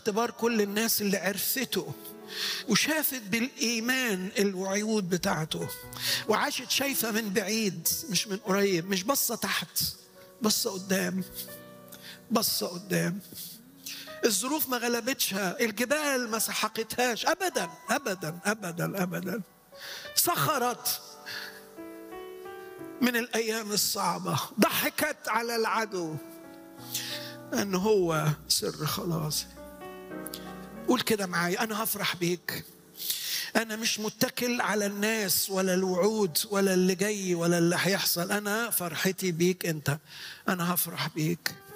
اختبار كل الناس اللي عرفته وشافت بالإيمان الوعود بتاعته وعاشت شايفة من بعيد مش من قريب مش بصة تحت بصة قدام بصة قدام الظروف ما غلبتشها الجبال ما سحقتهاش أبدا أبدا أبدا أبدا سخرت من الأيام الصعبة ضحكت على العدو أن هو سر خلاصي قول كده معايا أنا هفرح بيك أنا مش متكل على الناس ولا الوعود ولا اللي جاي ولا اللي هيحصل أنا فرحتي بيك أنت أنا هفرح بيك